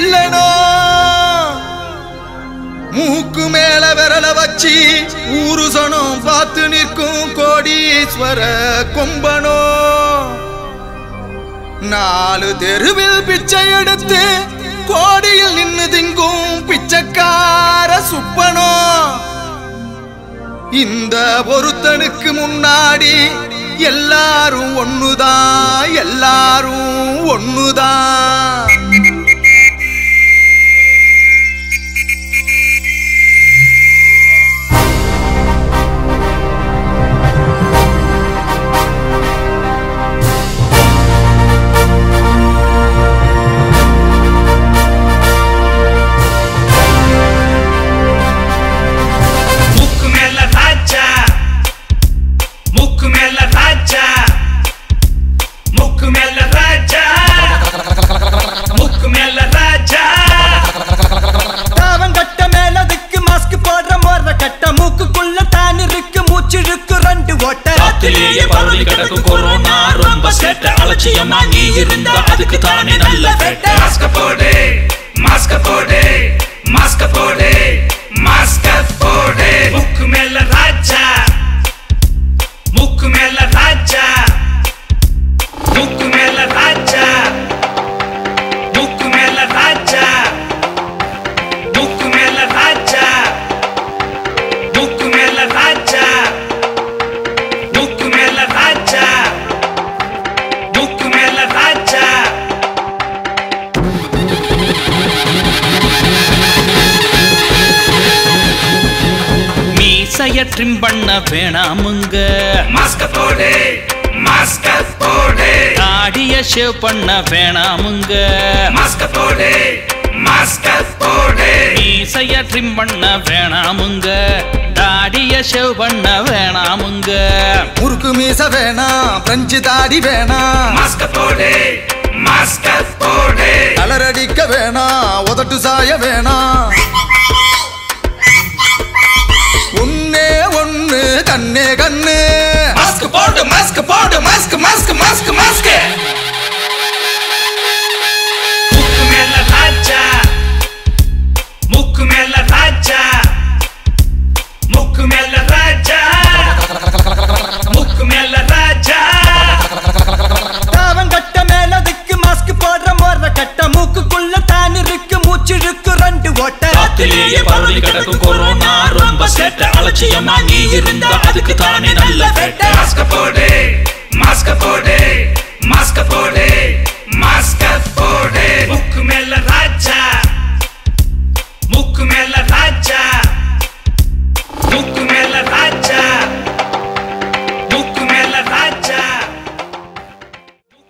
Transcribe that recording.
வில்லனோ மூக்கு மேல விரல வச்சு ஊரு சனம் பார்த்து நிற்கும் கோடீஸ்வர கொம்பனோ நாலு தெருவில் பிச்சை எடுத்து கோடியில் நின்னு திங்கும் பிச்சைக்கார சுப்பனோ இந்த பொருத்தனுக்கு முன்னாடி எல்லாரும் ஒண்ணுதான் எல்லாரும் ஒண்ணுதான் முக்கு மேல ராஜா முக்கு மேல ராஜா முக்கு மேல ராஜா முக்கு மேல ராஜா அவன் கட்ட மேல அதுக்கு மாஸ்க் போடுற மோற கட்ட மூக்குக்குள்ள தான் இருக்கு மூச்சு இருக்கு ரெண்டு ஓட்ட காத்திலேயே பரவி கிடக்கும் கொரோனா ரொம்ப சேட்ட அலட்சியமா நீ இருந்தா அதுக்கு தானே நல்ல வேட்டை மாஸ்க போடு மாஸ்க போடு மாஸ்க போடு மாஸ்க போடு முக்கு மேல ராஜா முக்கு மேல ராஜா முக்கு மேல ராஜா முக்கு மேல ராஜா முக்கு மேல ராஜா முக்கு மேல ராஜா முக்கு மேல ராஜா முக்கு மேல ராஜா மீசைய ட்ரிம் பண்ண வேணாமுங்க மாஸ்க போடு மாஸ்க போடு தாடிய ஷேவ் பண்ண வேணாமுங்க மாஸ்க போடு மாஸ்க போடு மீசைய ட்ரிம் பண்ண வேணாமுங்க தாடிய ஷேவ் பண்ண வேணாமுங்க முறுக்கு மீச வேணாம் பிரெஞ்சு தாடி வேணாம் மாஸ்க போடு மாஸ்க போடு கலரடிக்க வேணாம் உதட்டு சாய வேணாம் ஒன்னே ஒண்ணு கண்ணே கண்ணு மாஸ்க் போடு மாஸ்க் போடு மாஸ்க் மாஸ்க் மாஸ்க் மாஸ்க் முக்கு மேல ராஜா முக்கு மேல ராஜா முக்கு மேல ராஜா முக்கு மேல ராஜா அவன் கட்ட மேல அதுக்கு மாஸ்க் போடுற மோற கட்ட மூக்குக்குள்ள தான் இருக்கு மூச்சு இருக்கு ரெண்டு ஓட்ட காத்திலேயே பரவி கிடக்கும் கொரோனா ரொம்ப சேட்ட அலட்சியமா நீ இருந்தா அதுக்கு தானே நல்ல வேட்டை மாஸ்க போடு மாஸ்க போடு மாஸ்க போடு